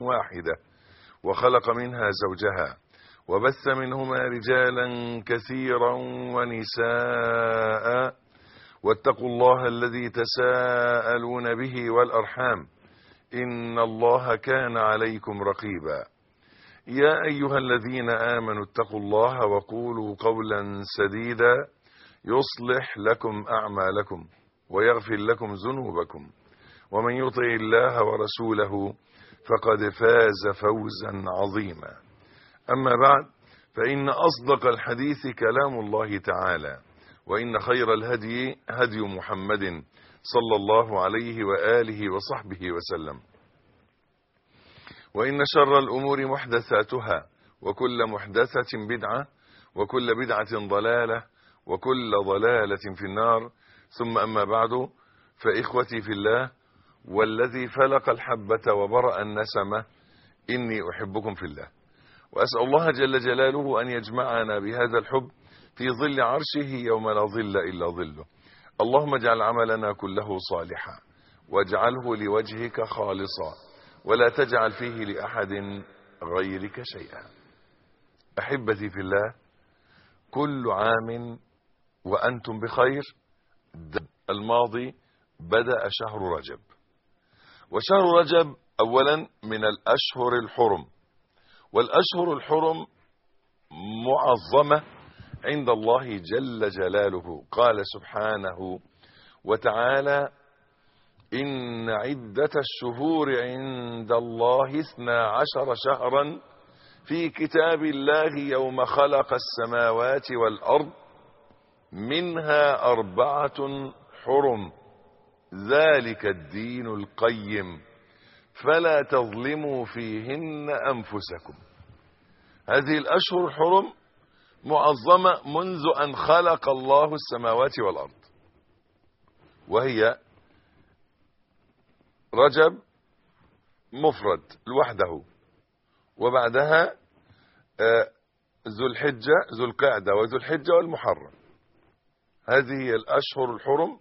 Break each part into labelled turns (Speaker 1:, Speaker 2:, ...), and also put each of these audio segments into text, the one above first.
Speaker 1: واحدة وخلق منها زوجها وبث منهما رجالا كثيرا ونساء واتقوا الله الذي تساءلون به والأرحام إن الله كان عليكم رقيبا يا أيها الذين آمنوا اتقوا الله وقولوا قولا سديدا يصلح لكم أعمالكم ويغفر لكم ذنوبكم ومن يطع الله ورسوله فقد فاز فوزا عظيما أما بعد فإن أصدق الحديث كلام الله تعالى وإن خير الهدي هدي محمد صلى الله عليه وآله وصحبه وسلم وإن شر الأمور محدثاتها وكل محدثة بدعة وكل بدعة ضلالة وكل ضلالة في النار ثم أما بعد فإخوتي في الله والذي فلق الحبة وبرأ النسمة إني أحبكم في الله وأسأل الله جل جلاله أن يجمعنا بهذا الحب في ظل عرشه يوم لا ظل إلا ظله اللهم اجعل عملنا كله صالحا واجعله لوجهك خالصا ولا تجعل فيه لأحد غيرك شيئا أحبتي في الله كل عام وأنتم بخير الماضي بدأ شهر رجب وشهر رجب أولا من الأشهر الحرم والأشهر الحرم معظمة عند الله جل جلاله قال سبحانه وتعالى إن عدة الشهور عند الله اثنا عشر شهرا في كتاب الله يوم خلق السماوات والأرض منها أربعة حرم ذلك الدين القيم فلا تظلموا فيهن أنفسكم هذه الأشهر الحرم معظمة منذ أن خلق الله السماوات والأرض وهي رجب مفرد لوحده وبعدها ذو الحجة ذو القعدة وذو الحجة والمحرم هذه هي الأشهر الحرم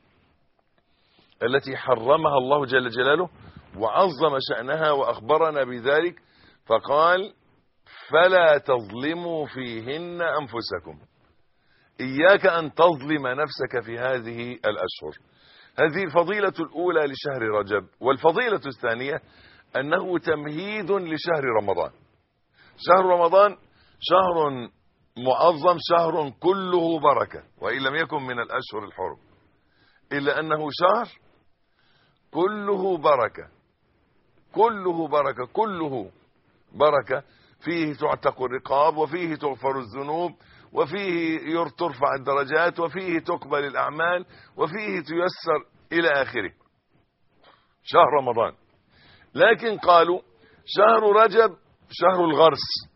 Speaker 1: التي حرمها الله جل جلاله وعظم شأنها وأخبرنا بذلك فقال فلا تظلموا فيهن أنفسكم إياك أن تظلم نفسك في هذه الأشهر هذه الفضيلة الأولى لشهر رجب والفضيلة الثانية أنه تمهيد لشهر رمضان شهر رمضان شهر معظم شهر كله بركة وإن لم يكن من الأشهر الحرم إلا أنه شهر كله بركة كله بركة كله بركة فيه تعتق الرقاب وفيه تغفر الذنوب وفيه ترفع الدرجات وفيه تقبل الأعمال وفيه تيسر إلى آخره شهر رمضان لكن قالوا شهر رجب شهر الغرس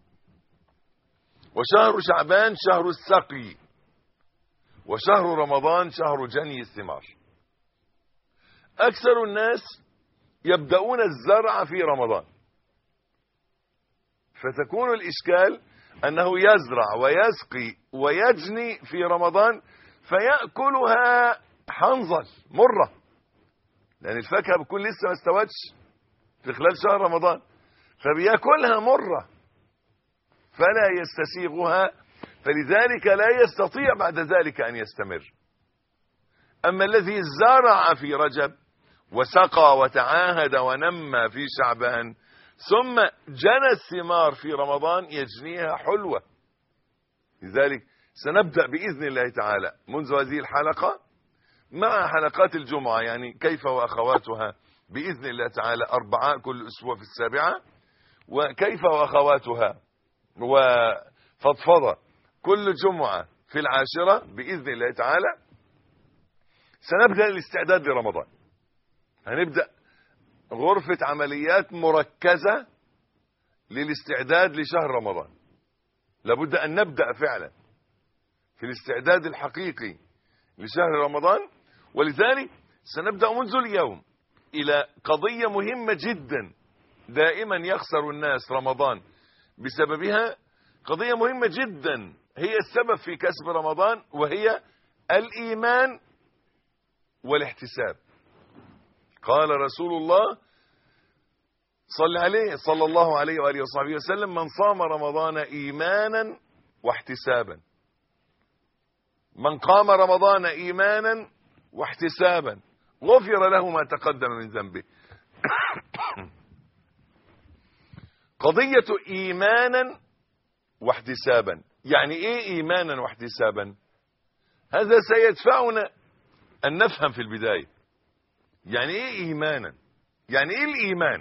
Speaker 1: وشهر شعبان شهر السقي وشهر رمضان شهر جني الثمار أكثر الناس يبدأون الزرع في رمضان فتكون الإشكال أنه يزرع ويسقي ويجني في رمضان فيأكلها حنظل مرة لأن الفاكهة بتكون لسه ما استوتش في خلال شهر رمضان فبياكلها مرة فلا يستسيغها فلذلك لا يستطيع بعد ذلك أن يستمر أما الذي زرع في رجب وسقى وتعاهد ونمى في شعبان ثم جنى الثمار في رمضان يجنيها حلوة لذلك سنبدأ بإذن الله تعالى منذ هذه الحلقة مع حلقات الجمعة يعني كيف وأخواتها بإذن الله تعالى أربعاء كل أسبوع في السابعة وكيف وأخواتها وفضفضة كل جمعة في العاشرة بإذن الله تعالى سنبدأ الاستعداد لرمضان هنبدأ غرفة عمليات مركزة للاستعداد لشهر رمضان لابد أن نبدأ فعلا في الاستعداد الحقيقي لشهر رمضان ولذلك سنبدأ منذ اليوم إلى قضية مهمة جدا دائما يخسر الناس رمضان بسببها قضية مهمة جدا هي السبب في كسب رمضان وهي الإيمان والاحتساب قال رسول الله صلى عليه صلى الله عليه وآله وصحبه وسلم من صام رمضان إيمانا واحتسابا من قام رمضان إيمانا واحتسابا غفر له ما تقدم من ذنبه قضية إيمانا واحتسابا يعني إيه إيمانا واحتسابا هذا سيدفعنا أن نفهم في البداية يعني إيه إيمانا يعني إيه الإيمان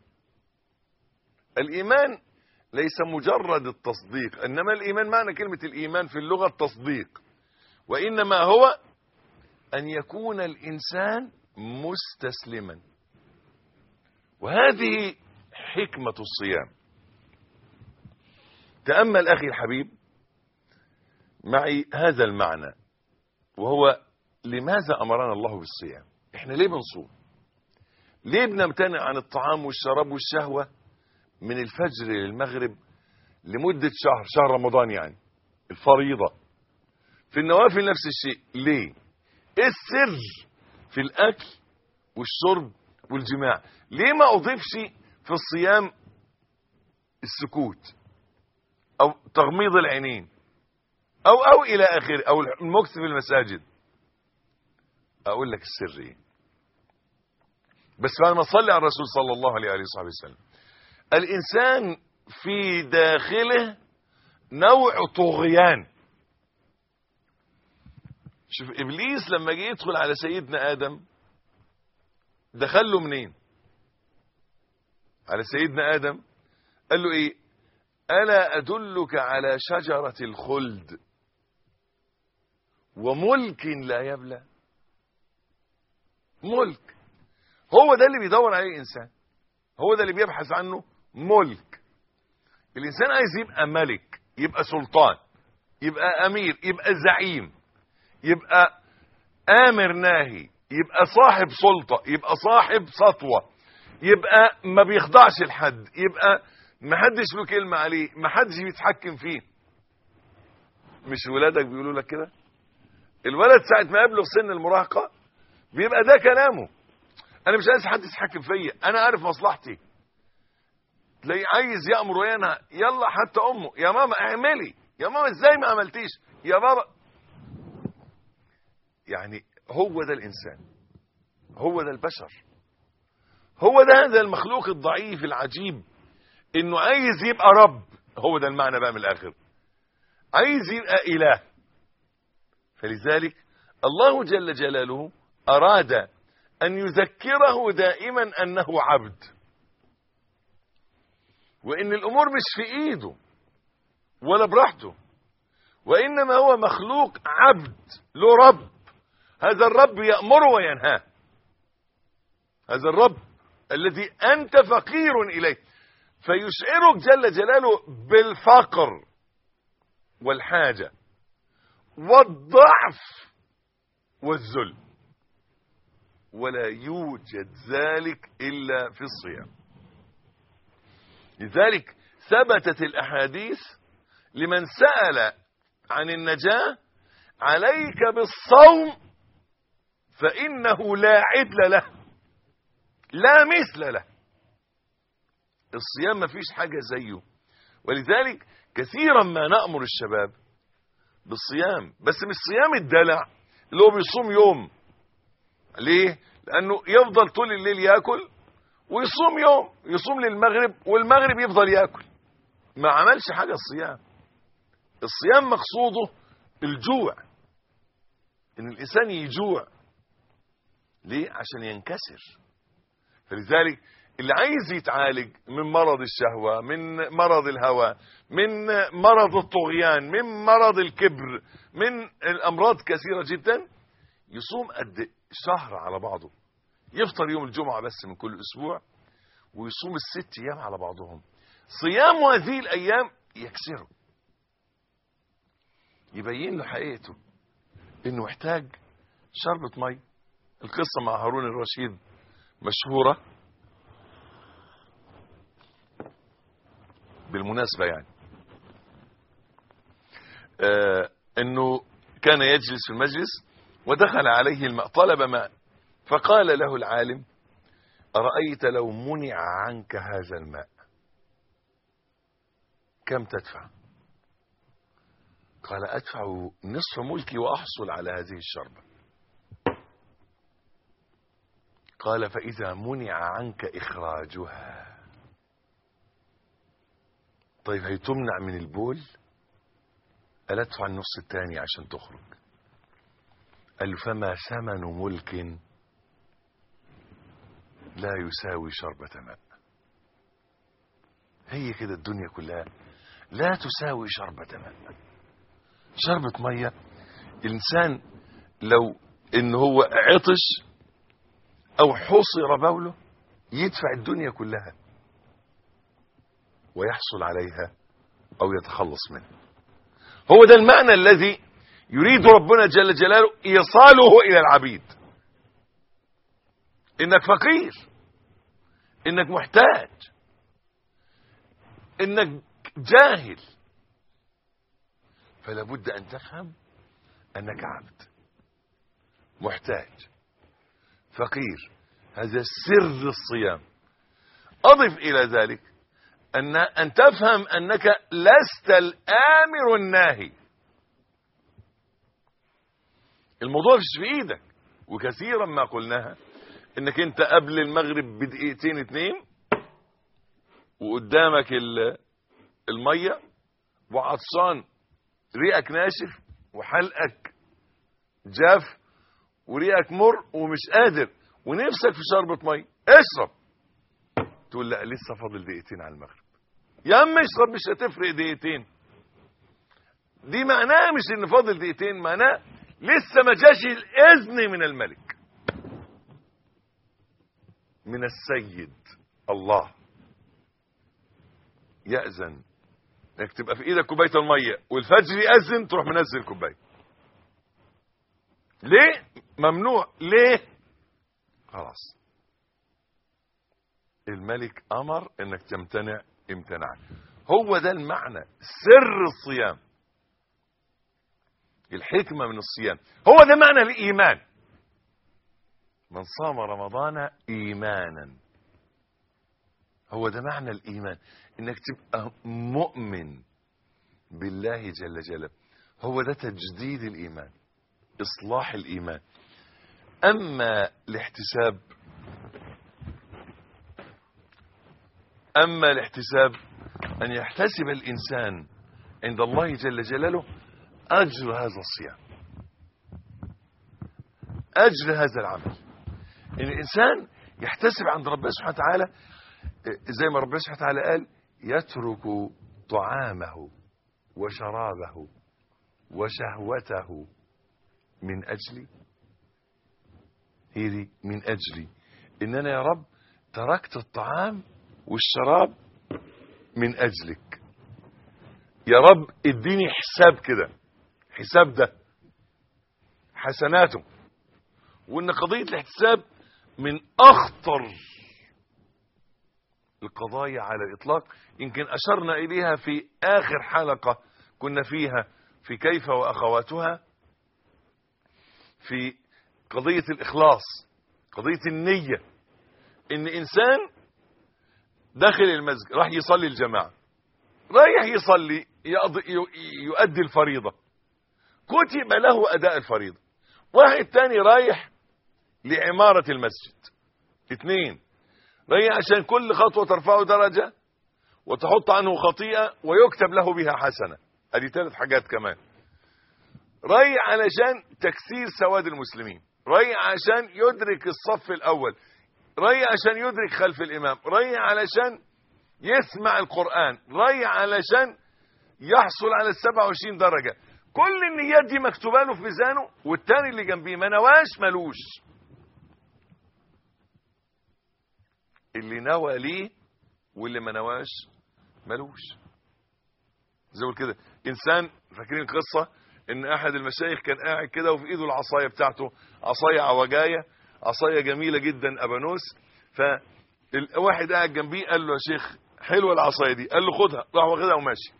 Speaker 1: الإيمان ليس مجرد التصديق إنما الإيمان معنى كلمة الإيمان في اللغة التصديق وإنما هو أن يكون الإنسان مستسلما وهذه حكمة الصيام تأمل أخي الحبيب معي هذا المعنى وهو لماذا أمرنا الله بالصيام احنا ليه بنصوم ليه بنمتنع عن الطعام والشراب والشهوة من الفجر للمغرب لمدة شهر شهر رمضان يعني الفريضة في النوافل نفس الشيء ليه ايه السر في الاكل والشرب والجماع ليه ما اضيفش في الصيام السكوت او تغميض العينين او او الى اخره او المكث في المساجد اقول لك السر ايه بس بعد ما صلي على الرسول صلى الله عليه وآله وصحبه وسلم الانسان في داخله نوع طغيان شوف ابليس لما جه يدخل على سيدنا ادم دخل له منين على سيدنا ادم قال له ايه الا ادلك على شجره الخلد وملك لا يبلى ملك هو ده اللي بيدور عليه الانسان هو ده اللي بيبحث عنه ملك الانسان عايز يبقى ملك يبقى سلطان يبقى امير يبقى زعيم يبقى امر ناهي يبقى صاحب سلطه يبقى صاحب سطوه يبقى ما بيخضعش لحد يبقى ما حدش له كلمه عليه ما حدش بيتحكم فيه مش ولادك بيقولوا لك كده الولد ساعه ما يبلغ سن المراهقه بيبقى ده كلامه انا مش عايز حد يتحكم فيا انا عارف مصلحتي تلاقيه عايز يامر وينهى يلا حتى امه يا ماما اعملي يا ماما ازاي ما عملتيش يا بابا يعني هو ده الانسان هو ده البشر هو ده هذا المخلوق الضعيف العجيب انه عايز يبقى رب هو ده المعنى بقى من الاخر عايز يبقى اله فلذلك الله جل جلاله اراد ان يذكره دائما انه عبد وان الامور مش في ايده ولا براحته وانما هو مخلوق عبد له رب هذا الرب يأمره وينهاه هذا الرب الذي أنت فقير إليه فيشعرك جل جلاله بالفقر والحاجة والضعف والذل ولا يوجد ذلك إلا في الصيام لذلك ثبتت الأحاديث لمن سأل عن النجاة عليك بالصوم فإنه لا عدل له لا مثل له الصيام ما فيش حاجة زيه ولذلك كثيرا ما نأمر الشباب بالصيام بس مش صيام الدلع اللي هو بيصوم يوم ليه لأنه يفضل طول الليل يأكل ويصوم يوم يصوم للمغرب والمغرب يفضل يأكل ما عملش حاجة الصيام الصيام مقصوده الجوع ان الانسان يجوع ليه عشان ينكسر فلذلك اللي عايز يتعالج من مرض الشهوة من مرض الهوى من مرض الطغيان من مرض الكبر من الأمراض كثيرة جدا يصوم قد شهر على بعضه يفطر يوم الجمعة بس من كل أسبوع ويصوم الست أيام على بعضهم صيام هذه الأيام يكسره يبين له حقيقته انه محتاج شربة مي القصة مع هارون الرشيد مشهورة بالمناسبة يعني آه انه كان يجلس في المجلس ودخل عليه الماء طلب ماء فقال له العالم أرأيت لو منع عنك هذا الماء كم تدفع قال أدفع نصف ملكي وأحصل على هذه الشربة قال فإذا منع عنك إخراجها طيب هي تمنع من البول قال ادفع النص الثاني عشان تخرج قال له فما ثمن ملك لا يساوي شربة ماء هي كده الدنيا كلها لا تساوي شربة ماء شربة مية الإنسان لو إن هو عطش أو حصر بوله يدفع الدنيا كلها ويحصل عليها أو يتخلص منها هو ده المعنى الذي يريد ربنا جل جلاله إيصاله إلى العبيد إنك فقير إنك محتاج إنك جاهل فلا بد أن تفهم أنك عبد محتاج فقير هذا سر الصيام أضف إلى ذلك أن, أن تفهم أنك لست الآمر الناهي الموضوع مش في إيدك وكثيرا ما قلناها انك انت قبل المغرب بدقيقتين اتنين وقدامك المية وعطشان ريقك ناشف وحلقك جاف وريقك مر ومش قادر ونفسك في شربة مية اشرب تقول لا لسه فاضل دقيقتين على المغرب يا عم اشرب مش هتفرق دقيقتين دي معناها مش ان فاضل دقيقتين معناها لسه ما جاش الاذن من الملك من السيد الله يأذن انك تبقى في ايدك كوبايه الميه والفجر يأذن تروح منزل كوبايه ليه ممنوع ليه خلاص الملك امر انك تمتنع امتنعت هو ده المعنى سر الصيام الحكمه من الصيام هو ده معنى الايمان من صام رمضان ايمانا هو ده معنى الايمان انك تبقى مؤمن بالله جل جلاله هو ده تجديد الايمان اصلاح الايمان اما الاحتساب اما الاحتساب ان يحتسب الانسان عند الله جل جلاله اجر هذا الصيام اجر هذا العمل ان الانسان يحتسب عند ربنا سبحانه وتعالى زي ما ربنا سبحانه وتعالى قال يترك طعامه وشرابه وشهوته من اجلي هي دي من اجلي ان انا يا رب تركت الطعام والشراب من اجلك يا رب اديني حساب كده حساب ده حسناته وان قضيه الاحتساب من اخطر القضايا على الاطلاق يمكن اشرنا اليها في اخر حلقه كنا فيها في كيف واخواتها في قضيه الاخلاص قضيه النيه ان انسان داخل المسجد راح يصلي الجماعه رايح يصلي يؤدي الفريضه كتب له اداء الفريضه واحد تاني رايح لعماره المسجد اثنين رايح عشان كل خطوه ترفعه درجه وتحط عنه خطيئه ويكتب له بها حسنه ادي ثلاث حاجات كمان رايح علشان تكسير سواد المسلمين رايح عشان يدرك الصف الاول رايح عشان يدرك خلف الامام رايح علشان يسمع القران رايح علشان يحصل على السبعة وعشرين درجة كل النيات دي مكتوبة له في ميزانه والتاني اللي جنبيه ما نواش ملوش اللي نوى ليه واللي ما نواش ملوش زي ما كده انسان فاكرين قصة ان احد المشايخ كان قاعد كده وفي ايده العصاية بتاعته عصاية عوجاية عصاية جميلة جدا ابانوس فواحد قاعد جنبيه قال له يا شيخ حلوة العصاية دي قال له خدها راح واخدها وماشي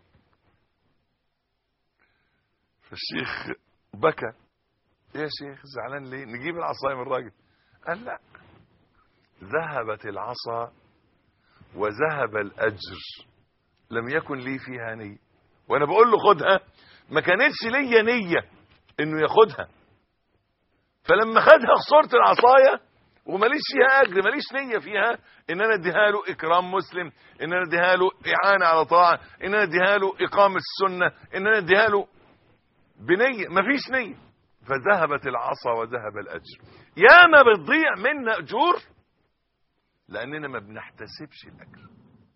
Speaker 1: فالشيخ بكى يا شيخ زعلان ليه نجيب العصاية من الراجل قال لا ذهبت العصا وذهب الأجر لم يكن لي فيها نية وأنا بقول له خدها ما كانتش ليا نية إنه ياخدها فلما خدها خسرت العصاية وماليش فيها أجر ماليش نية فيها إن أنا أديها له إكرام مسلم إن أنا أديها له إعانة على طاعة إن أنا أديها له إقامة السنة إن أنا أديها له بنية مفيش نية فذهبت العصا وذهب الأجر يا ما بتضيع منا أجور لأننا ما بنحتسبش الأجر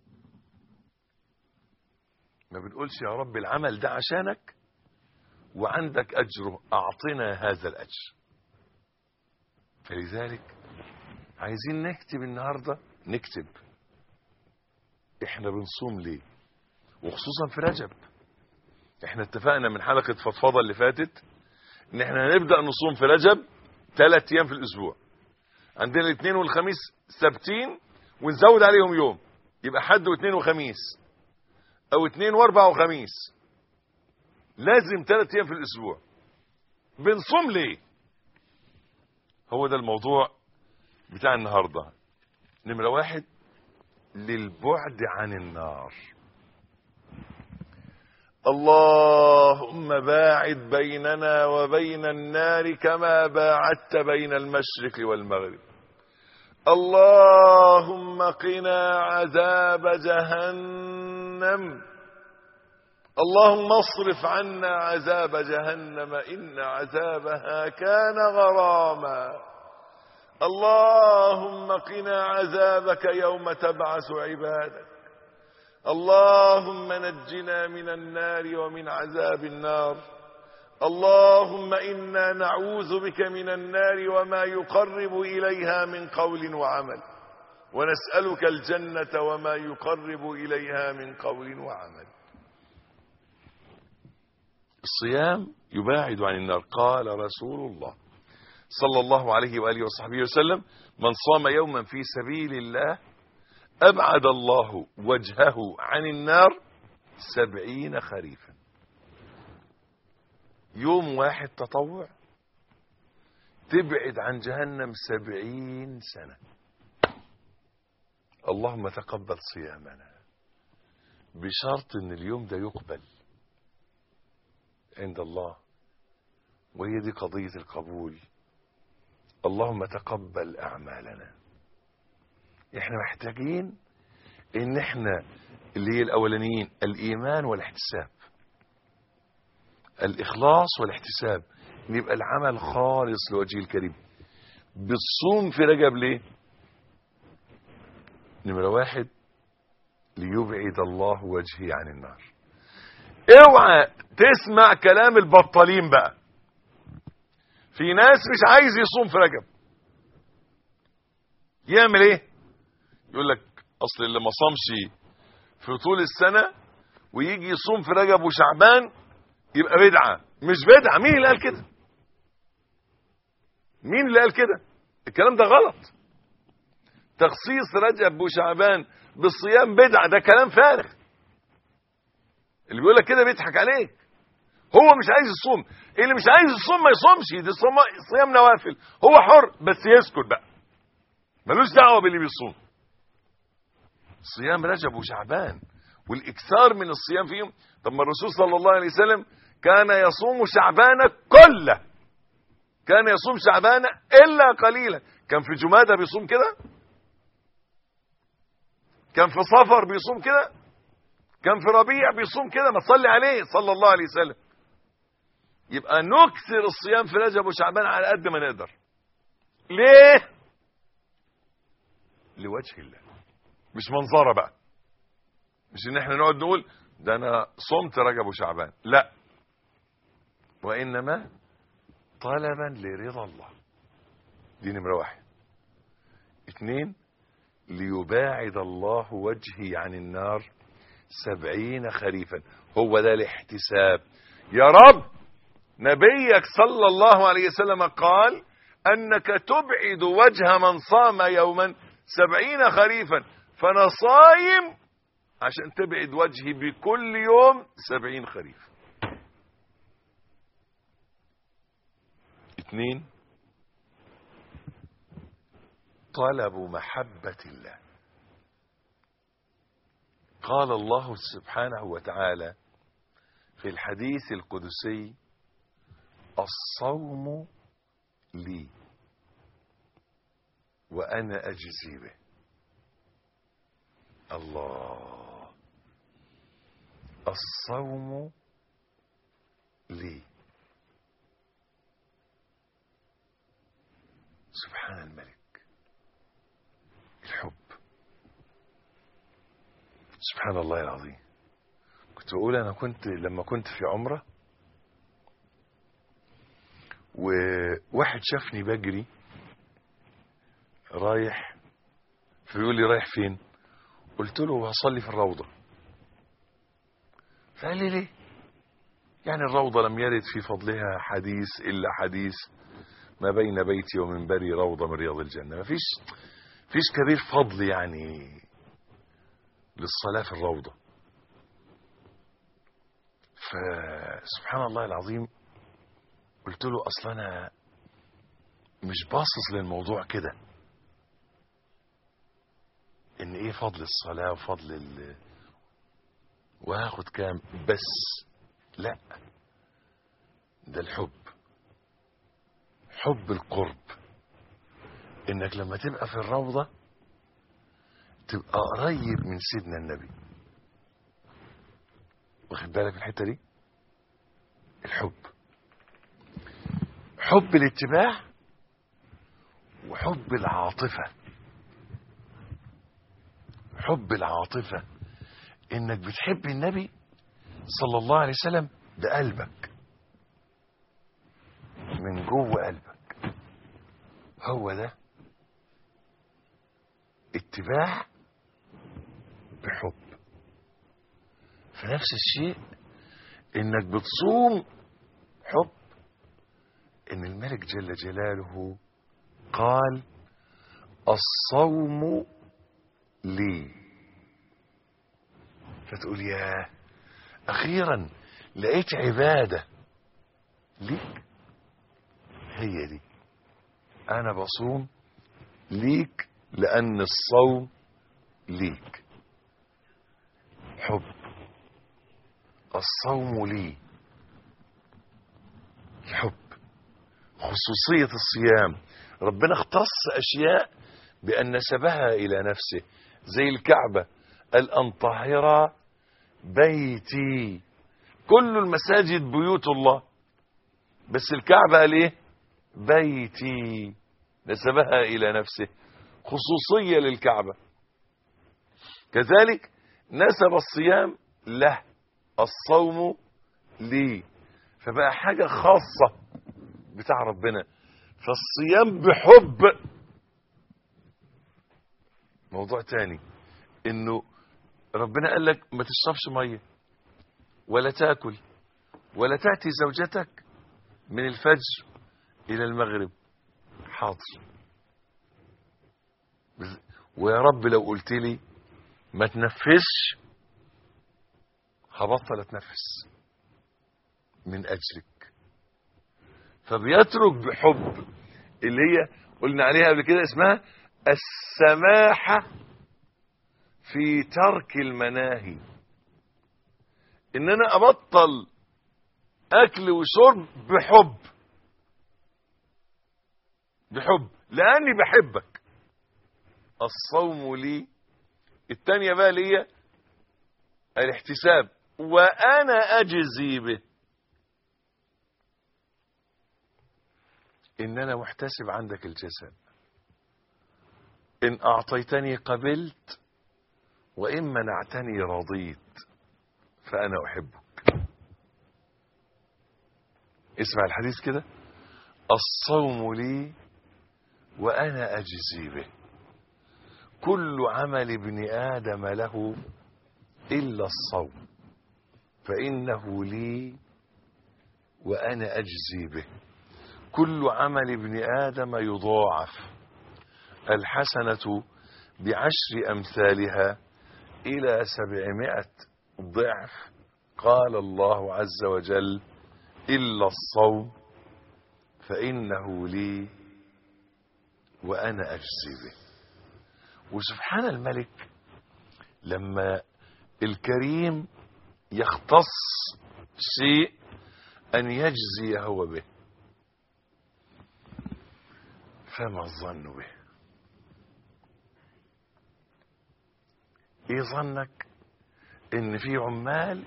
Speaker 1: ما بنقولش يا رب العمل ده عشانك وعندك أجره أعطنا هذا الأجر فلذلك عايزين نكتب النهاردة نكتب احنا بنصوم ليه وخصوصا في رجب احنا اتفقنا من حلقة فضفضة اللي فاتت ان احنا هنبدأ نصوم في رجب ثلاث ايام في الاسبوع عندنا الاثنين والخميس ثابتين ونزود عليهم يوم يبقى حد واثنين وخميس او اثنين واربع وخميس لازم ثلاث ايام في الاسبوع بنصوم ليه هو ده الموضوع بتاع النهاردة نمرة واحد للبعد عن النار اللهم باعد بيننا وبين النار كما باعدت بين المشرق والمغرب اللهم قنا عذاب جهنم اللهم اصرف عنا عذاب جهنم إن عذابها كان غراما اللهم قنا عذابك يوم تبعث عبادك اللهم نجنا من النار ومن عذاب النار اللهم إنا نعوذ بك من النار وما يقرب إليها من قول وعمل ونسألك الجنة وما يقرب إليها من قول وعمل الصيام يباعد عن النار قال رسول الله صلى الله عليه وآله وصحبه وسلم من صام يوما في سبيل الله أبعد الله وجهه عن النار سبعين خريفا يوم واحد تطوع تبعد عن جهنم سبعين سنة اللهم تقبل صيامنا بشرط ان اليوم ده يقبل عند الله وهي دي قضية القبول اللهم تقبل أعمالنا احنا محتاجين ان احنا اللي هي الاولانيين الايمان والاحتساب الاخلاص والاحتساب ان يبقى العمل خالص لوجه الكريم بتصوم في رجب ليه نمرة واحد ليبعد الله وجهي عن النار اوعى تسمع كلام البطالين بقى في ناس مش عايز يصوم في رجب يعمل ايه يقول لك اصل اللي ما صامش في طول السنة ويجي يصوم في رجب وشعبان يبقى بدعة مش بدعة مين اللي قال كده مين اللي قال كده الكلام ده غلط تخصيص رجب وشعبان بالصيام بدعة ده كلام فارغ اللي بيقول لك كده بيضحك عليك هو مش عايز يصوم اللي مش عايز يصوم ما يصومش دي صيام- صيام نوافل هو حر بس يسكت بقى ملوش دعوه باللي بيصوم صيام رجب وشعبان والاكثار من الصيام فيهم طب ما الرسول صلى الله عليه وسلم كان يصوم شعبان كله كان يصوم شعبان الا قليلا كان في جمادة بيصوم كده كان في صفر بيصوم كده كان في ربيع بيصوم كده ما تصلي عليه صلى الله عليه وسلم يبقى نكثر الصيام في رجب وشعبان على قد ما نقدر ليه لوجه الله مش منظره بقى مش ان احنا نقعد نقول ده انا صمت رجب وشعبان لا وانما طلبا لرضا الله دي نمره واحد اتنين ليباعد الله وجهي عن النار سبعين خريفا هو ده الاحتساب يا رب نبيك صلى الله عليه وسلم قال أنك تبعد وجه من صام يوما سبعين خريفا فأنا صايم عشان تبعد وجهي بكل يوم سبعين خريف اتنين طلب محبة الله قال الله سبحانه وتعالى في الحديث القدسي الصوم لي وأنا أجزي به الله الصوم لي سبحان الملك الحب سبحان الله العظيم كنت بقول انا كنت لما كنت في عمره وواحد شافني بجري رايح فيقول لي رايح فين قلت له هصلي في الروضة فقال لي ليه يعني الروضة لم يرد في فضلها حديث إلا حديث ما بين بيتي ومنبري روضة من رياض الجنة ما فيش فيش كبير فضل يعني للصلاة في الروضة فسبحان الله العظيم قلت له اصل انا مش باصص للموضوع كده ان ايه فضل الصلاة وفضل ال وهاخد كام بس لا ده الحب حب القرب انك لما تبقى في الروضة تبقى قريب من سيدنا النبي واخد بالك من الحتة دي الحب حب الاتباع وحب العاطفة حب العاطفة انك بتحب النبي صلى الله عليه وسلم بقلبك من جوه قلبك هو ده اتباع بحب في نفس الشيء انك بتصوم حب ان الملك جل جلاله قال الصوم لي فتقول يا اخيرا لقيت عباده ليك هي دي انا بصوم ليك لان الصوم ليك حب الصوم لي الحب خصوصية الصيام ربنا اختص أشياء بأن نسبها إلى نفسه زي الكعبة قال أن طهر بيتي كل المساجد بيوت الله بس الكعبة قال إيه بيتي نسبها إلى نفسه خصوصية للكعبة كذلك نسب الصيام له الصوم لي فبقى حاجة خاصة بتاع ربنا فالصيام بحب موضوع تاني انه ربنا قال لك ما تشربش ميه ولا تاكل ولا تاتي زوجتك من الفجر الى المغرب حاضر ويا رب لو قلت لي ما تنفسش هبطل اتنفس من اجلك فبيترك بحب اللي هي قلنا عليها قبل كده اسمها السماحة في ترك المناهي ان انا ابطل اكل وشرب بحب بحب لاني بحبك الصوم لي التانية بقى ليا الاحتساب وانا اجزي به ان انا محتسب عندك الجزاء ان اعطيتني قبلت وان منعتني رضيت فانا احبك اسمع الحديث كده الصوم لي وانا اجزي به كل عمل ابن ادم له الا الصوم فانه لي وانا اجزي به كل عمل ابن آدم يضاعف الحسنة بعشر أمثالها إلى سبعمائة ضعف قال الله عز وجل إلا الصوم فإنه لي وأنا أجزي به وسبحان الملك لما الكريم يختص شيء أن يجزي هو به فما الظن به ايه ظنك ان في عمال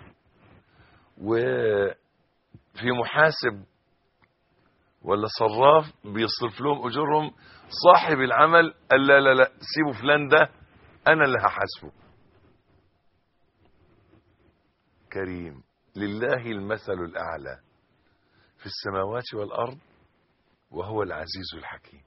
Speaker 1: وفي محاسب ولا صراف بيصرف لهم اجورهم صاحب العمل قال لا لا لا سيبوا فلان ده انا اللي هحاسبه كريم لله المثل الاعلى في السماوات والارض وهو العزيز الحكيم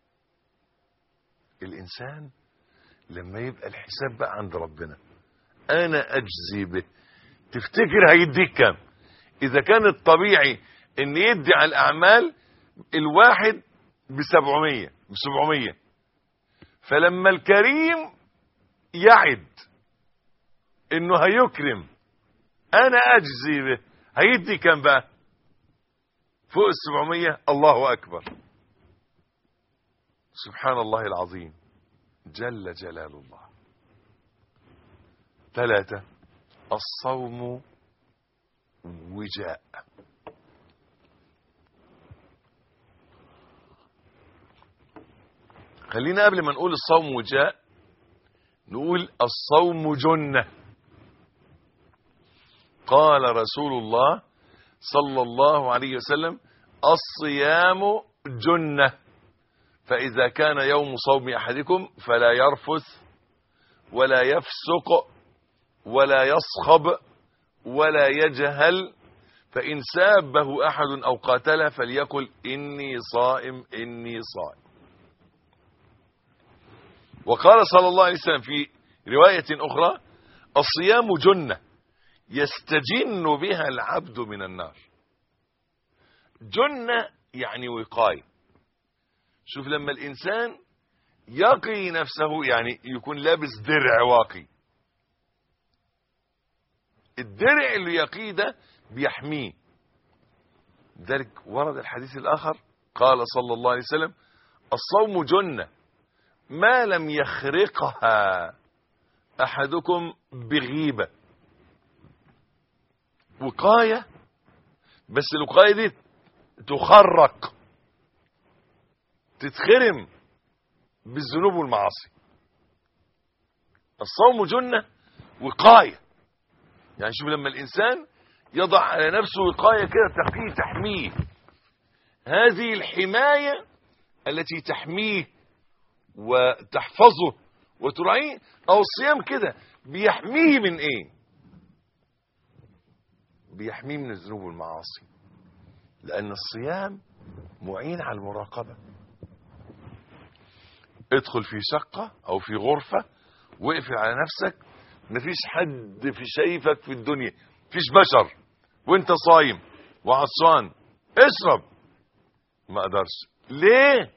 Speaker 1: الانسان لما يبقى الحساب بقى عند ربنا انا اجزي به تفتكر هيديك كام اذا كان الطبيعي ان يدي على الاعمال الواحد بسبعمية بسبعمية فلما الكريم يعد انه هيكرم انا اجزي به هيدي كام بقى فوق السبعمية الله اكبر سبحان الله العظيم جل جلال الله ثلاثة الصوم وجاء خلينا قبل ما نقول الصوم وجاء نقول الصوم جنة قال رسول الله صلى الله عليه وسلم الصيام جنة فإذا كان يوم صوم أحدكم فلا يرفث ولا يفسق ولا يصخب ولا يجهل فإن سابه أحد أو قاتله فليقل إني صائم إني صائم وقال صلى الله عليه وسلم في رواية أخرى الصيام جنة يستجن بها العبد من النار جنة يعني وقاية شوف لما الإنسان يقي نفسه يعني يكون لابس درع واقي الدرع اللي يقيه ده بيحميه ذلك ورد الحديث الآخر قال صلى الله عليه وسلم الصوم جنة ما لم يخرقها أحدكم بغيبة وقاية بس الوقاية دي تخرق تتخرم بالذنوب والمعاصي الصوم جنة وقاية يعني شوف لما الإنسان يضع على نفسه وقاية كده تقيه تحميه هذه الحماية التي تحميه وتحفظه وتراعيه أو الصيام كده بيحميه من إيه بيحميه من الذنوب والمعاصي لأن الصيام معين على المراقبة ادخل في شقة أو في غرفة واقفل على نفسك مفيش حد في شايفك في الدنيا مفيش بشر وانت صايم وعطشان اشرب ما اقدرش ليه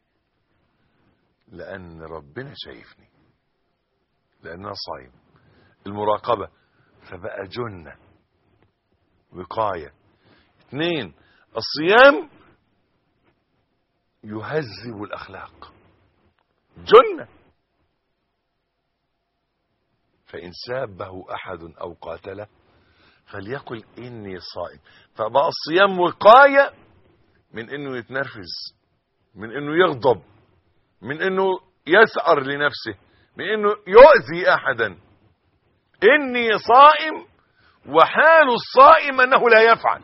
Speaker 1: لان ربنا شايفني لان انا صايم المراقبة فبقى جنة وقاية اثنين الصيام يهذب الاخلاق جنة فإن سابه أحد أو قاتله فليقل إني صائم فبقى الصيام وقاية من إنه يتنرفز من إنه يغضب من إنه يسأر لنفسه من إنه يؤذي أحدا إني صائم وحال الصائم أنه لا يفعل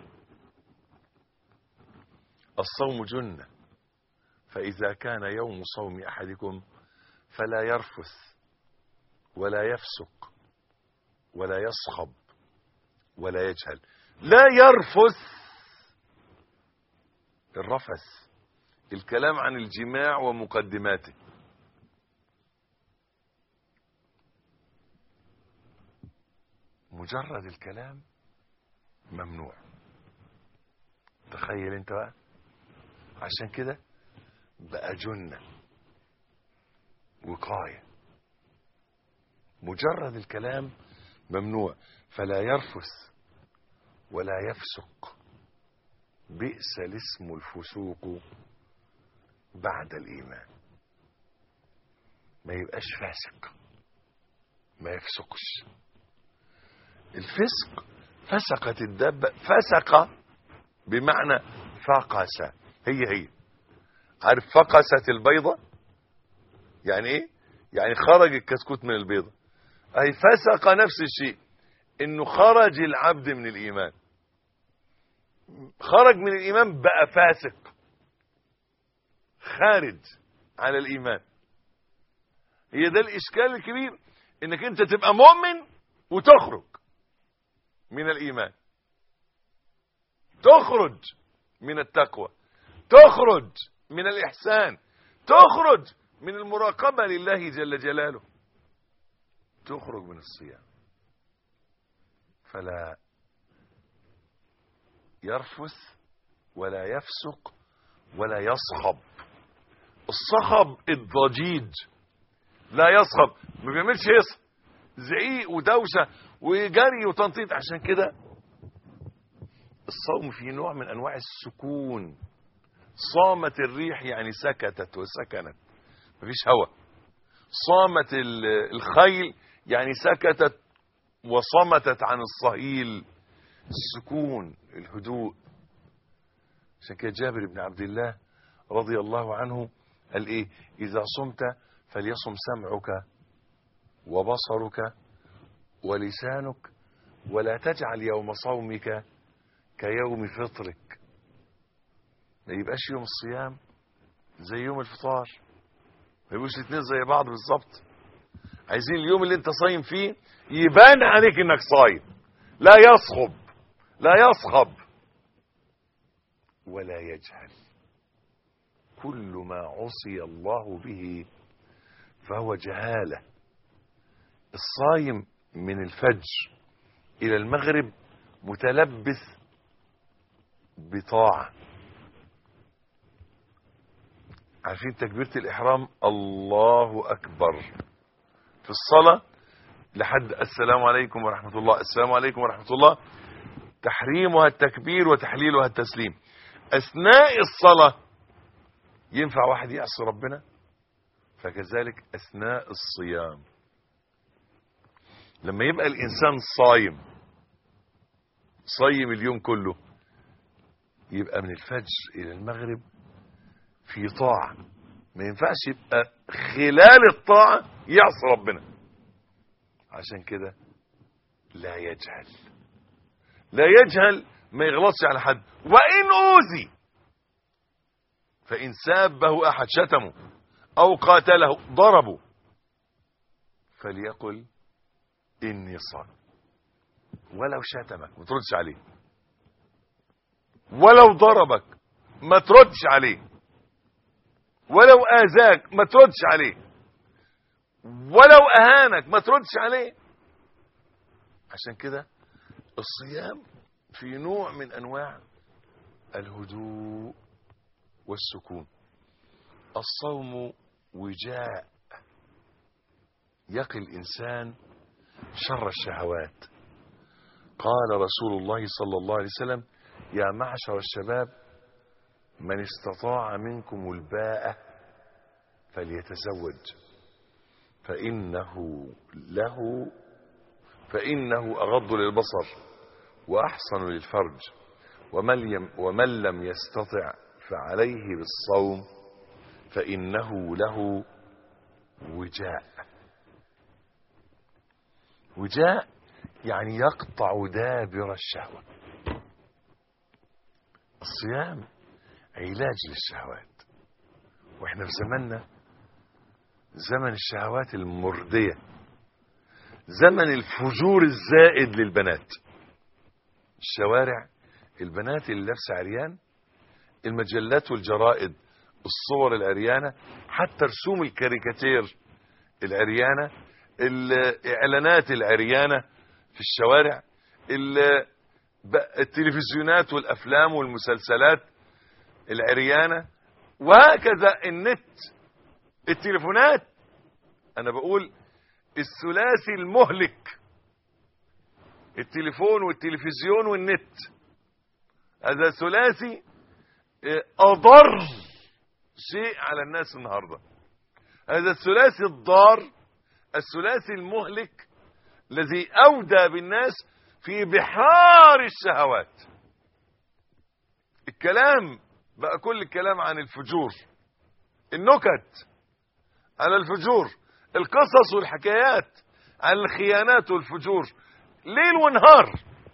Speaker 1: الصوم جنة فإذا كان يوم صوم أحدكم فلا يرفث ولا يفسق ولا يصخب ولا يجهل لا يرفث الرفث الكلام عن الجماع ومقدماته مجرد الكلام ممنوع تخيل انت بقى عشان كده بقى جنة وقاية مجرد الكلام ممنوع فلا يرفث ولا يفسق بئس الاسم الفسوق بعد الإيمان ما يبقاش فاسق ما يفسقش الفسق فسقت الدابة فسق بمعنى فقس هي هي عارف فقست البيضة يعني ايه يعني خرج الكتكوت من البيضة اي فسق نفس الشيء انه خرج العبد من الايمان خرج من الايمان بقى فاسق خارج على الايمان هي ده الاشكال الكبير انك انت تبقى مؤمن وتخرج من الايمان تخرج من التقوى تخرج من الاحسان تخرج من المراقبه لله جل جلاله تخرج من الصيام فلا يرفث ولا يفسق ولا يصخب الصخب الضجيج لا يصخب ما بيعملش يصخب زعيق ودوشه وجري وتنطيط عشان كده الصوم فيه نوع من انواع السكون صامت الريح يعني سكتت وسكنت مفيش هوا صامت ال- الخيل يعني سكتت وصمتت عن الصهيل السكون الهدوء عشان كده جابر بن عبد الله رضي الله عنه قال ايه اذا صمت فليصم سمعك وبصرك ولسانك ولا تجعل يوم صومك كيوم فطرك ما يبقاش يوم الصيام زي يوم الفطار ما يبقوش الاثنين زي بعض بالظبط عايزين اليوم اللي انت صايم فيه يبان عليك انك صايم لا يصخب لا يصخب ولا يجهل كل ما عصي الله به فهو جهاله الصايم من الفجر الى المغرب متلبس بطاعه عارفين تكبيره الاحرام الله اكبر في الصلاه لحد السلام عليكم ورحمه الله السلام عليكم ورحمه الله تحريمها التكبير وتحليلها التسليم اثناء الصلاه ينفع واحد يعصي ربنا فكذلك اثناء الصيام لما يبقى الانسان صايم صايم اليوم كله يبقى من الفجر الى المغرب في طاعه ما ينفعش يبقى خلال الطاعه يعصي ربنا عشان كده لا يجهل لا يجهل ما يغلطش على حد وان اوذي فان سابه احد شتمه او قاتله ضربه فليقل اني صائم ولو شتمك ما تردش عليه ولو ضربك ما تردش عليه ولو اذاك ما تردش عليه ولو اهانك ما تردش عليه عشان كده الصيام في نوع من انواع الهدوء والسكون الصوم وجاء يقي الانسان شر الشهوات قال رسول الله صلى الله عليه وسلم يا معشر الشباب من استطاع منكم الباءة فليتزوج فإنه له فإنه أغض للبصر وأحصن للفرج ومن, يم ومن لم يستطع فعليه بالصوم فإنه له وجاء وجاء يعني يقطع دابر الشهوة الصيام علاج للشهوات واحنا في زماننا زمن الشهوات المردية زمن الفجور الزائد للبنات الشوارع البنات اللي لابسه عريان المجلات والجرائد الصور العريانة حتى رسوم الكاريكاتير العريانة الإعلانات العريانة في الشوارع ال- ب- التلفزيونات والأفلام والمسلسلات العريانة وهكذا النت التليفونات أنا بقول الثلاثي المهلك التليفون والتلفزيون والنت هذا ثلاثي آه، أضر شيء على الناس النهاردة هذا الثلاثي الضار الثلاثي المهلك الذي أودى بالناس في بحار الشهوات الكلام بقى كل الكلام عن الفجور النكت على الفجور القصص والحكايات عن الخيانات والفجور ليل ونهار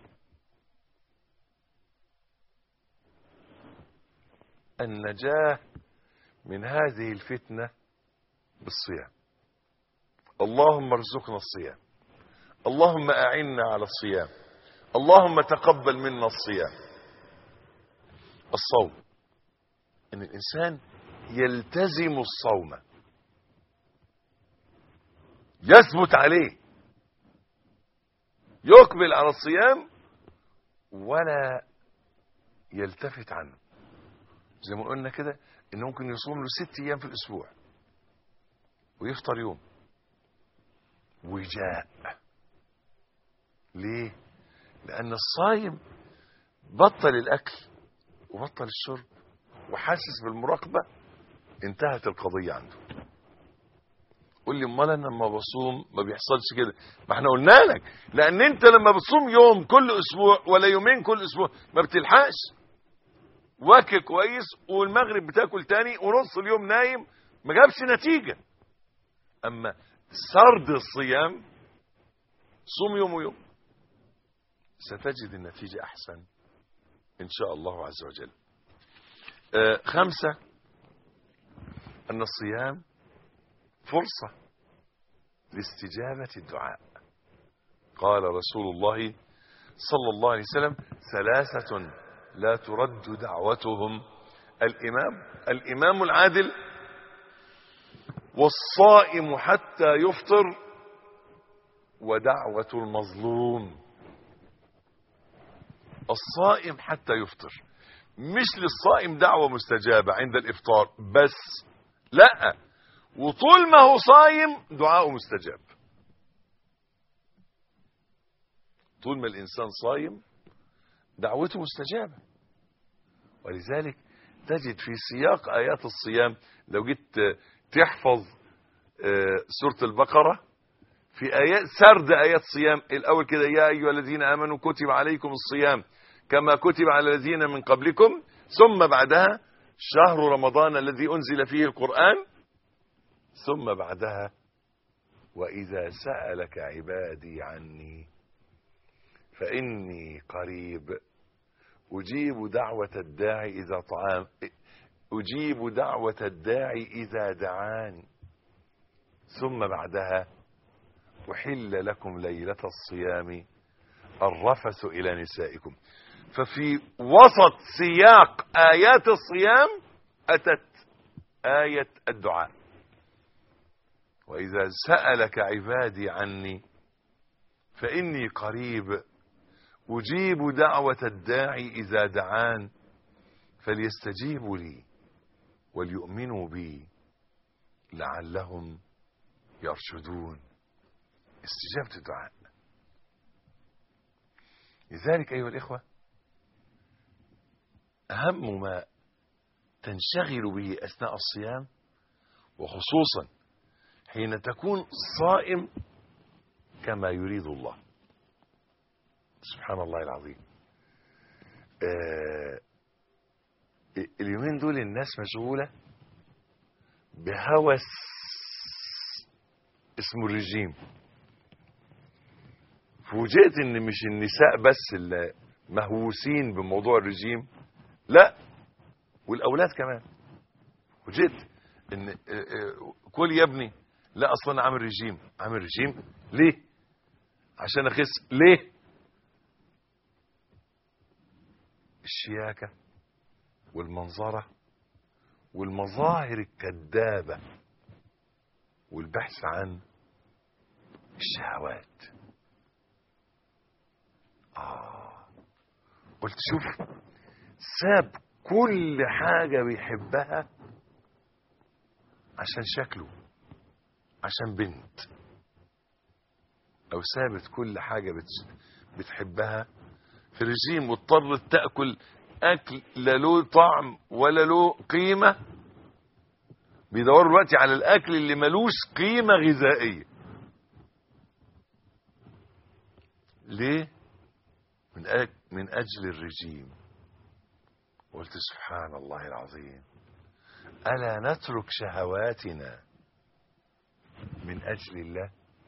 Speaker 1: النجاة من هذه الفتنة بالصيام اللهم ارزقنا الصيام اللهم أعنا على الصيام اللهم تقبل منا الصيام الصوم ان الانسان يلتزم الصوم يثبت عليه يقبل على الصيام ولا يلتفت عنه زي ما قلنا كده انه ممكن يصوم له ست ايام في الاسبوع ويفطر يوم وجاء ليه لان الصايم بطل الاكل وبطل الشرب وحاسس بالمراقبه انتهت القضيه عنده قول لي امال انا لما بصوم ما بيحصلش كده ما احنا قلنا لك لان انت لما بتصوم يوم كل اسبوع ولا يومين كل اسبوع ما بتلحقش واكل كويس والمغرب بتاكل تاني ونص اليوم نايم ما جابش نتيجه اما سرد الصيام صوم يوم ويوم ستجد النتيجه احسن ان شاء الله عز وجل آه خمسه ان الصيام فرصة لاستجابة الدعاء قال رسول الله صلى الله عليه وسلم ثلاثة لا ترد دعوتهم الإمام الإمام العادل والصائم حتى يفطر ودعوة المظلوم الصائم حتى يفطر مش للصائم دعوة مستجابة عند الإفطار بس لا وطول ما هو صايم دعاءه مستجاب طول ما الإنسان صايم دعوته مستجابة ولذلك تجد في سياق آيات الصيام لو جيت تحفظ سورة البقرة في آيات سرد آيات صيام الأول كده يا أيها الذين آمنوا كتب عليكم الصيام كما كتب على الذين من قبلكم ثم بعدها شهر رمضان الذي أنزل فيه القرآن ثم بعدها وإذا سألك عبادي عني فإني قريب أجيب دعوة الداعي إذا طعام أجيب دعوة الداعي إذا دعاني ثم بعدها أحل لكم ليلة الصيام الرفث إلى نسائكم ففي وسط سياق آيات الصيام أتت آية الدعاء وإذا سألك عبادي عني فإني قريب أجيب دعوة الداعي إذا دعان فليستجيبوا لي وليؤمنوا بي لعلهم يرشدون استجابة الدعاء لذلك أيها الإخوة أهم ما تنشغل به أثناء الصيام وخصوصا حين تكون صائم كما يريد الله سبحان الله العظيم آه اليومين دول الناس مشغولة بهوس اسمه الرجيم فوجئت ان مش النساء بس اللي مهووسين بموضوع الرجيم لا والاولاد كمان فوجئت ان كل يا ابني لا اصلا عامل رجيم عامل رجيم ليه عشان اخس ليه الشياكة والمنظرة والمظاهر الكذابة والبحث عن الشهوات آه قلت شوف ساب كل حاجة بيحبها عشان شكله عشان بنت او سابت كل حاجة بتحبها في الرجيم واضطرت تأكل أكل لا له طعم ولا له قيمة بيدوروا دلوقتي على الاكل اللي ملوش قيمه غذائيه ليه من أج... من اجل الرجيم قلت سبحان الله العظيم الا نترك شهواتنا من اجل الله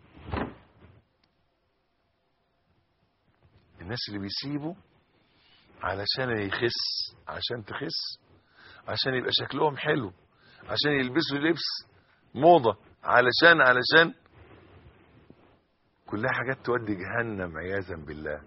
Speaker 1: الناس اللي بيسيبوا علشان يخس عشان تخس عشان يبقى شكلهم حلو عشان يلبسوا لبس موضة علشان علشان كلها حاجات تودي جهنم عياذا بالله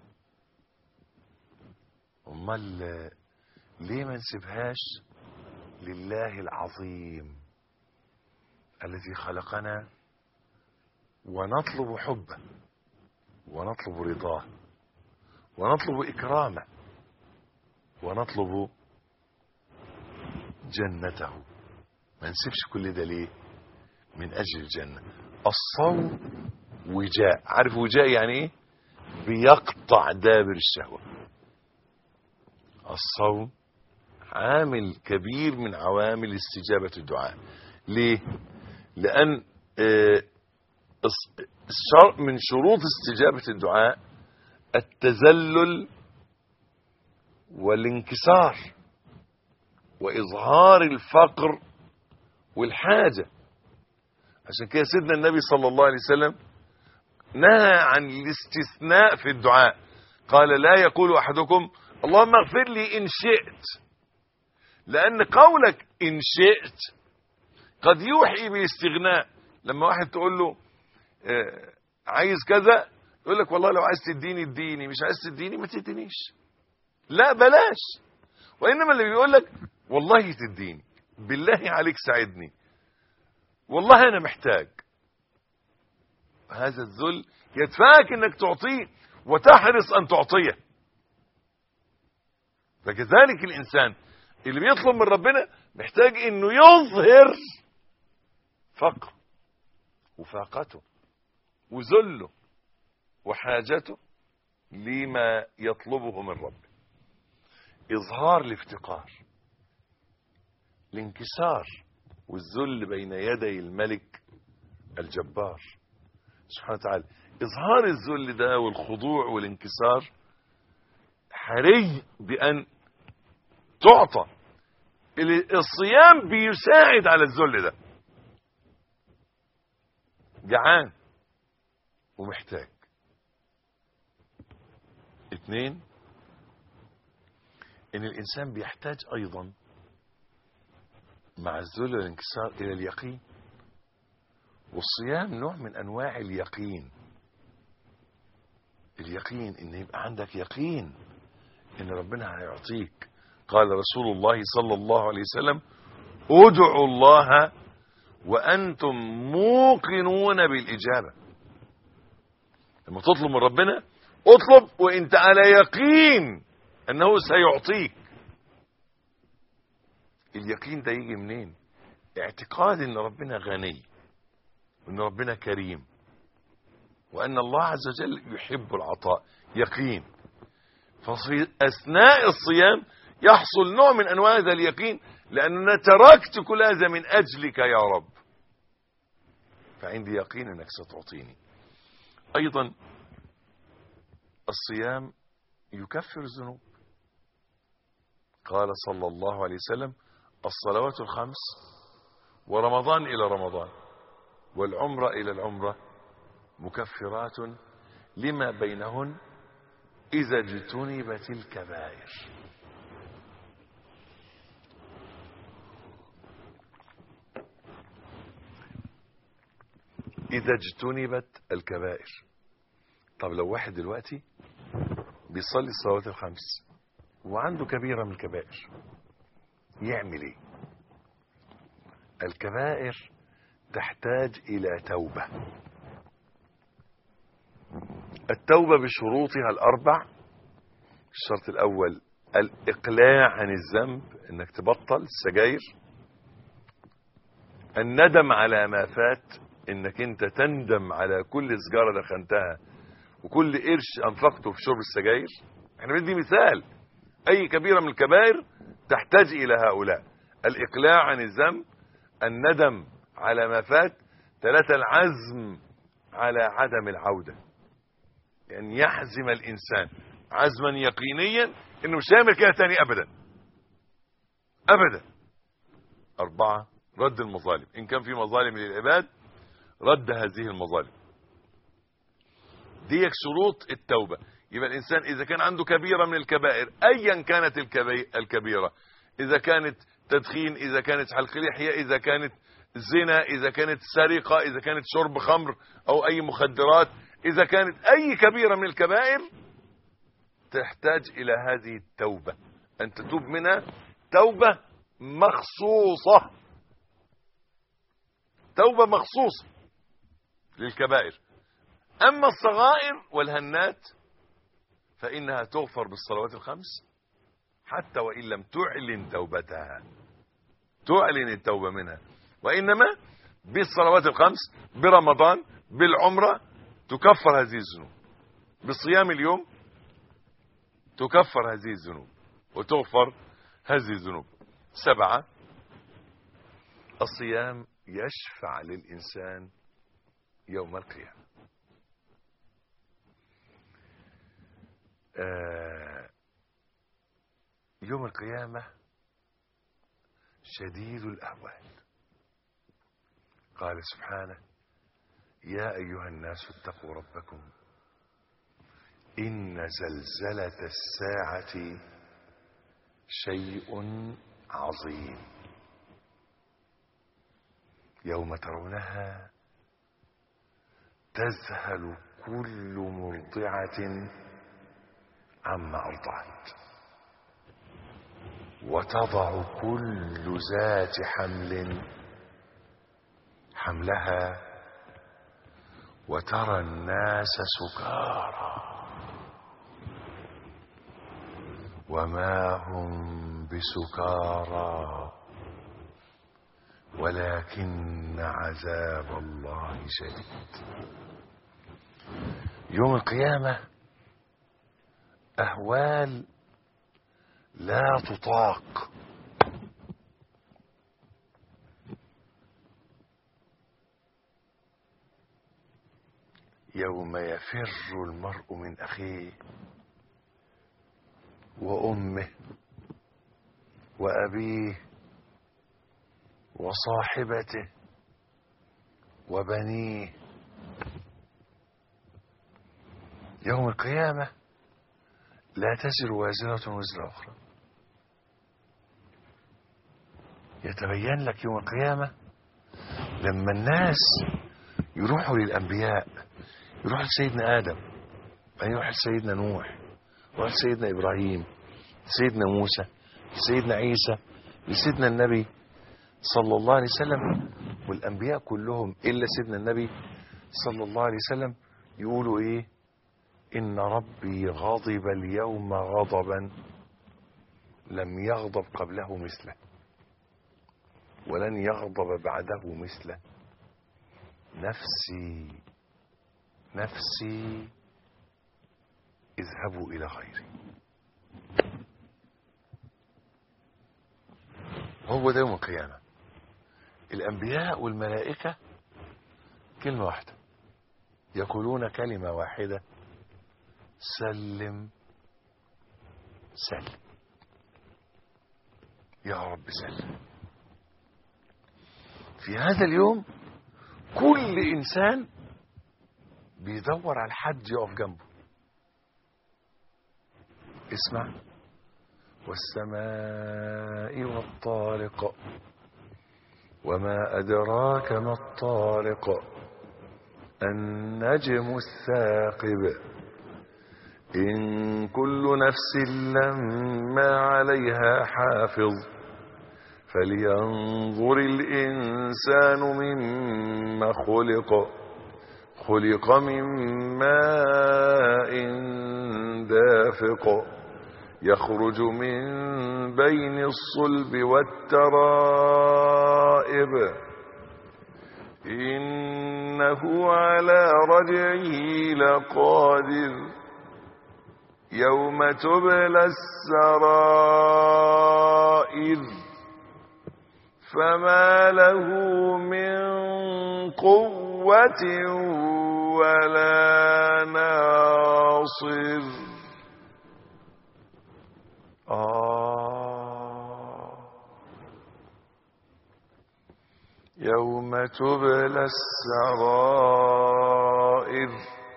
Speaker 1: امال ليه ما نسيبهاش لله العظيم الذي خلقنا ونطلب حبه ونطلب رضاه ونطلب اكرامه ونطلب جنته ما نسيبش كل ده ليه من اجل الجنه الصوم وجاء عارف وجاء يعني ايه بيقطع دابر الشهوه الصوم عامل كبير من عوامل استجابه الدعاء ليه لان آه من شروط استجابه الدعاء التذلل والانكسار واظهار الفقر والحاجه عشان كده سيدنا النبي صلى الله عليه وسلم نهى عن الاستثناء في الدعاء قال لا يقول احدكم اللهم اغفر لي ان شئت لان قولك ان شئت قد يوحي باستغناء لما واحد تقول له آه عايز كذا يقول لك والله لو عايز تديني اديني مش عايز تديني ما تدينيش لا بلاش وانما اللي بيقول لك والله تديني بالله عليك ساعدني والله انا محتاج هذا الذل يدفعك انك تعطيه وتحرص ان تعطيه فكذلك الانسان اللي بيطلب من ربنا محتاج انه يظهر فقر وفاقته وذله وحاجته لما يطلبه من ربه اظهار الافتقار الانكسار والذل بين يدي الملك الجبار سبحانه وتعالى اظهار الذل ده والخضوع والانكسار حري بان تعطى الصيام بيساعد على الذل ده جعان ومحتاج اتنين ان الانسان بيحتاج ايضا مع الذل والانكسار الى اليقين والصيام نوع من انواع اليقين اليقين ان يبقى عندك يقين ان ربنا هيعطيك قال رسول الله صلى الله عليه وسلم ادعوا الله وانتم موقنون بالاجابه لما تطلب من ربنا اطلب وانت على يقين انه سيعطيك اليقين ده يجي منين اعتقاد ان ربنا غني وان ربنا كريم وان الله عز وجل يحب العطاء يقين ففي اثناء الصيام يحصل نوع من انواع هذا اليقين لاننا تركت كل هذا من اجلك يا رب فعندي يقين انك ستعطيني ايضا الصيام يكفر الذنوب قال صلى الله عليه وسلم الصلوات الخمس ورمضان إلى رمضان والعمرة إلى العمرة مكفرات لما بينهن إذا اجتنبت الكبائر إذا اجتنبت الكبائر طب لو واحد دلوقتي بيصلي الصلوات الخمس وعنده كبيرة من الكبائر يعمل ايه الكبائر تحتاج الى توبة التوبة بشروطها الاربع الشرط الاول الاقلاع عن الذنب انك تبطل السجاير الندم على ما فات انك انت تندم على كل سجارة دخنتها وكل قرش انفقته في شرب السجاير احنا بندي مثال اي كبيرة من الكبائر تحتاج الى هؤلاء الاقلاع عن الذنب الندم على ما فات ثلاثة العزم على عدم العودة يعني يحزم الإنسان عزما يقينيا إنه مش هيعمل كده تاني أبدا أبدا أربعة رد المظالم إن كان في مظالم للعباد رد هذه المظالم دي شروط التوبة يبقى الإنسان إذا كان عنده كبيرة من الكبائر أيا كانت الكبي- الكبيرة إذا كانت تدخين إذا كانت حلق لحية إذا كانت زنا إذا كانت سرقة إذا كانت شرب خمر أو أي مخدرات إذا كانت أي كبيرة من الكبائر تحتاج إلى هذه التوبة أن تتوب منها توبة مخصوصة توبة مخصوصة للكبائر أما الصغائر والهنات فإنها تغفر بالصلوات الخمس حتى وإن لم تعلن توبتها تعلن التوبة منها وإنما بالصلوات الخمس برمضان بالعمرة تكفر هذه الذنوب بصيام اليوم تكفر هذه الذنوب وتغفر هذه الذنوب سبعة الصيام يشفع للإنسان يوم القيامة آه، يوم القيامة شديد الأهوال قال سبحانه يا أيها الناس اتقوا ربكم إن زلزلة الساعة شيء عظيم يوم ترونها تذهل كل مرضعة عما أرضعت وتضع كل ذات حمل حملها وترى الناس سكارى وما هم بسكارى ولكن عذاب الله شديد يوم القيامة أهوال لا تطاق يوم يفر المرء من أخيه وأمه وأبيه وصاحبته وبنيه يوم القيامة لا تزر وازرة وزر أخرى يتبين لك يوم القيامة لما الناس يروحوا للأنبياء يروح لسيدنا آدم بعدين يروح لسيدنا نوح يروح لسيدنا إبراهيم سيدنا موسى سيدنا عيسى لسيدنا النبي صلى الله عليه وسلم والأنبياء كلهم إلا سيدنا النبي صلى الله عليه وسلم يقولوا إيه إن ربي غضب اليوم غضبا لم يغضب قبله مثله ولن يغضب بعده مثله نفسي نفسي اذهبوا إلى غيري هو ده يوم القيامة الأنبياء والملائكة كلمة واحدة يقولون كلمة واحدة سلم سلم يا رب سلم في هذا اليوم كل إنسان بيدور على حد يقف جنبه اسمع والسماء والطارق وما أدراك ما الطارق النجم الثاقب إن كل نفس لما عليها حافظ فلينظر الإنسان مما خلق خلق من ماء دافق يخرج من بين الصلب والترائب إنه على رجعه لقادر يوم تبلى السرائر فما له من قوة ولا ناصر آه يوم تبلى السرائر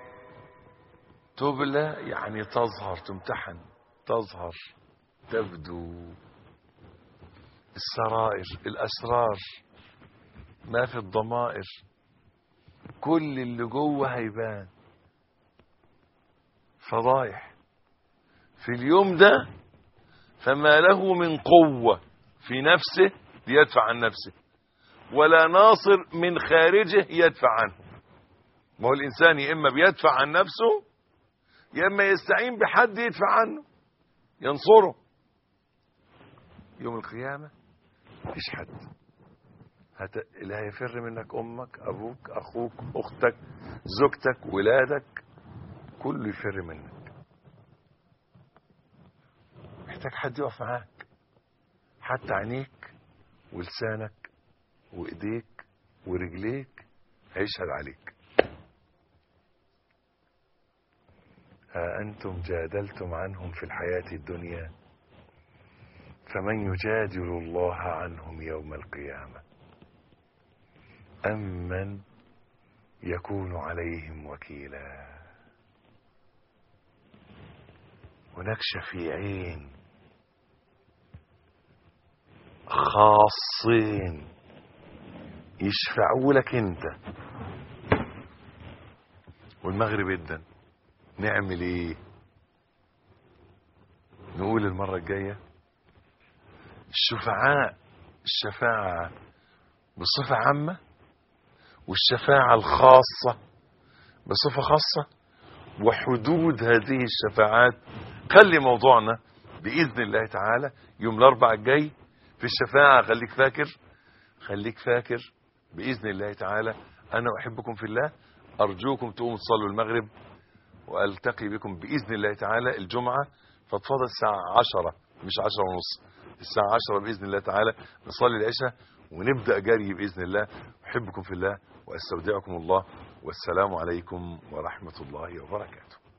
Speaker 1: تبلى يعني تظهر تمتحن تظهر تبدو السرائر الأسرار ما في الضمائر كل اللي جوه هيبان فضايح في اليوم ده فما له من قوة في نفسه ليدفع عن نفسه ولا ناصر من خارجه يدفع عنه ما هو الإنسان يا إما بيدفع عن نفسه يا إما يستعين بحد يدفع عنه ينصره يوم القيامة مفيش حد هت... اللي هيفر منك أمك أبوك أخوك أختك زوجتك ولادك كله يفر منك محتاج حد يقف معاك حتى عينيك ولسانك وايديك ورجليك هيشهد عليك ها انتم جادلتم عنهم في الحياه الدنيا فمن يجادل الله عنهم يوم القيامه امن يكون عليهم وكيلا هناك شفيعين خاصين يشفعوا لك انت والمغرب جدا نعمل ايه نقول المرة الجاية الشفعاء الشفاعة بصفة عامة والشفاعة الخاصة بصفة خاصة وحدود هذه الشفاعات خلي موضوعنا بإذن الله تعالى يوم الأربع الجاي في الشفاعة خليك فاكر خليك فاكر بإذن الله تعالى أنا أحبكم في الله أرجوكم تقوموا تصلوا المغرب وألتقي بكم بإذن الله تعالى الجمعة فاتفضل الساعة عشرة مش عشرة ونص الساعة عشرة بإذن الله تعالى نصلي العشاء ونبدأ جري بإذن الله أحبكم في الله وأستودعكم الله والسلام عليكم ورحمة الله وبركاته